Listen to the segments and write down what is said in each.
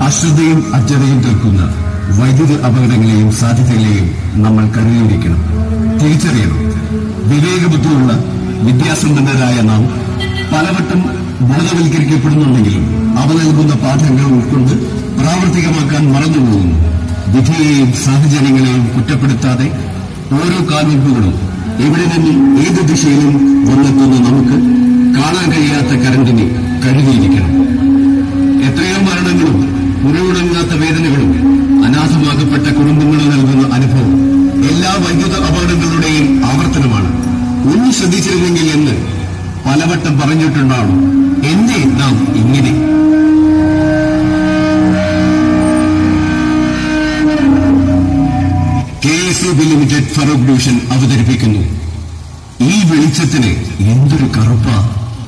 അശ്രദ്ധയും അജ്ഞതയും തീർക്കുന്ന വൈദ്യുത അപകടങ്ങളെയും സാധ്യതകളെയും നമ്മൾ കരുതിയിരിക്കണം തിരിച്ചറിയണം വിവേകബുദ്ധിയുള്ള വിദ്യാസമ്പന്നരായ നാം പലവട്ടം ബോധവൽക്കരിക്കപ്പെടുന്നുണ്ടെങ്കിലും അവ നൽകുന്ന പാഠങ്ങൾ ഉൾക്കൊണ്ട് പ്രാവർത്തികമാക്കാൻ മറന്നുപോകുന്നു വിധിയെയും സാഹചര്യങ്ങളെയും കുറ്റപ്പെടുത്താതെ ഓരോ കാൽവെപ്പുകളും എവിടെ നിന്നും ഏത് ദിശയിലും വന്നെത്തുന്ന നമുക്ക് കാണാൻ കഴിയാത്ത കരണ്ടിനെ കരുതിയിരിക്കണം എത്രയോ മരണങ്ങളും ഉറവിടങ്ങാത്ത വേദനകളും അനാഥമാകപ്പെട്ട കുടുംബങ്ങളും നൽകുന്ന അനുഭവം എല്ലാ വൈദ്യുത അപകടങ്ങളുടെയും ആവർത്തനമാണ് ഒന്ന് ശ്രദ്ധിച്ചിരുന്നെങ്കിൽ എന്ന് പലവട്ടം പറഞ്ഞിട്ടുണ്ടാവും എന്നെ നാം ഇങ്ങനെ K S B limited Feroke division അവതരിപ്പിക്കുന്നു ഈ വെളിച്ചത്തിന് എന്തൊരു കറുപ്പാ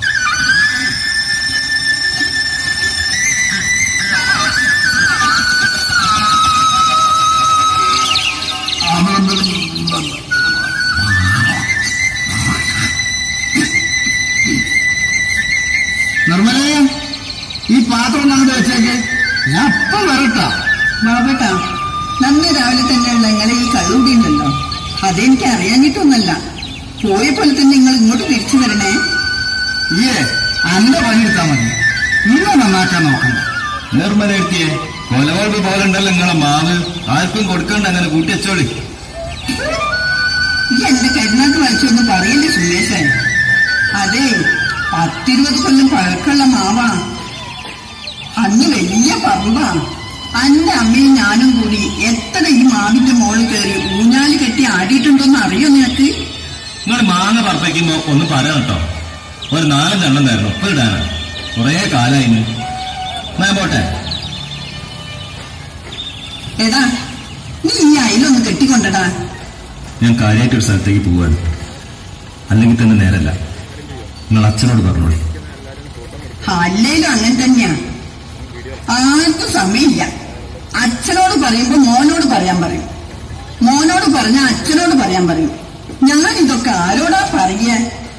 നിർമ്മലേ ഈ പാത്രം അങ്ങോട്ട് വെച്ചേക്ക് ഞാൻ അപ്പം വരട്ടാ ബാബട്ടാ നന്ന് രാവിലെ തന്നെയുള്ള നിങ്ങളെ ഈ കള്ളുടി ഉണ്ടല്ലോ അതെനിക്ക് അറിയാഞ്ഞിട്ടൊന്നല്ല പോയപ്പോൾ തന്നെ നിങ്ങൾ ഇങ്ങോട്ട് തിരിച്ചു വരണേ ഈയേ അന്റെ പണിയെടുത്താ മതി ഇന്ന് നന്നാക്കാൻ നോക്കണ്ട നിർമ്മലെത്തിയെ കൊലവോട് പോലുണ്ടല്ലോ നിങ്ങളെ മാവ് ആർക്കും കൊടുക്കണ്ട അങ്ങനെ കൂട്ടി വെച്ചോളി ഈ എന്റെ കരുനാക്ക് വലിച്ചൊന്നും പറയില്ലേ സുമേഷേ അതെ പത്തിരുപത് കൊല്ലം പഴക്കമുള്ള മാവാ അന്ന് വലിയ പറമ്പാ അന്റെ അമ്മയും ഞാനും കൂടി എത്ര ഈ മാവിന്റെ മോളിൽ കയറി ഊഞ്ഞാല് കെട്ടി ആടിയിട്ടുണ്ടോന്ന് അറിയോ നിനക്ക് നിങ്ങൾ മാങ്ങ പറപ്പിക്കുമ്പോ ഒന്ന് പറയണം കേട്ടോ ഒരു നാലഞ്ചെണ്ണം തരണം ഇപ്പൊ ഇടാനാ കൊറേ കാലായി ഞാൻ പോട്ടെ ഏതാ നീ ഈ അയിലൊന്ന് കെട്ടിക്കൊണ്ടടാ ഞാൻ കാര്യമായിട്ടൊരു സ്ഥലത്തേക്ക് പോവാണ് അല്ലെങ്കിൽ തന്നെ നേരല്ല നിങ്ങൾ അച്ഛനോട് പറഞ്ഞോളി അല്ലേലും അങ്ങനെ തന്നെയാ ആർക്കും സമയമില്ല അച്ഛനോട് പറയുമ്പോ മോനോട് പറയാൻ പറയും മോനോട് പറഞ്ഞ അച്ഛനോട് പറയാൻ പറയും ഞാൻ ഇതൊക്കെ ആരോടാ പറയാ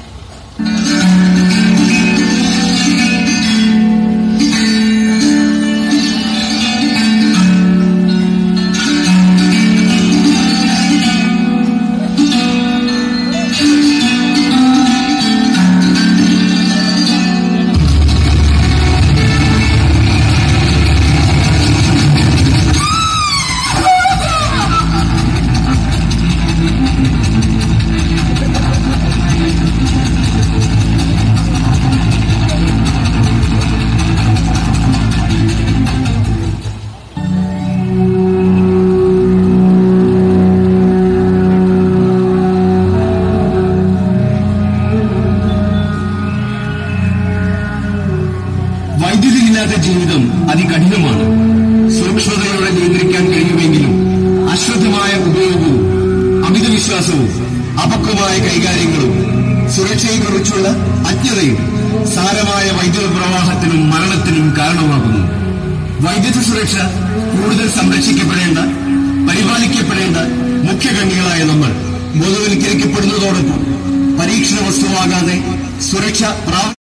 വൈദ്യുതി ഇല്ലാത്ത ജീവിതം അതികഠിനമാണ് സൂക്ഷ്മതയോടെ നിയന്ത്രിക്കാൻ കഴിയുമെങ്കിലും അശ്രദ്ധമായ ഉപയോഗവും അമിതവിശ്വാസവും അപക്വമായ കൈകാര്യങ്ങളും സുരക്ഷയെക്കുറിച്ചുള്ള അജ്ഞതയും സാരമായ വൈദ്യുത പ്രവാഹത്തിനും മരണത്തിനും കാരണമാകുന്നു വൈദ്യുത സുരക്ഷ കൂടുതൽ സംരക്ഷിക്കപ്പെടേണ്ട പരിപാലിക്കപ്പെടേണ്ട മുഖ്യകണ്ണികളായ നമ്മൾ ബോധവൽക്കരിക്കപ്പെടുന്നതോടൊപ്പം പരീക്ഷണ വസ്തുവാകാതെ സുരക്ഷ പ്രാ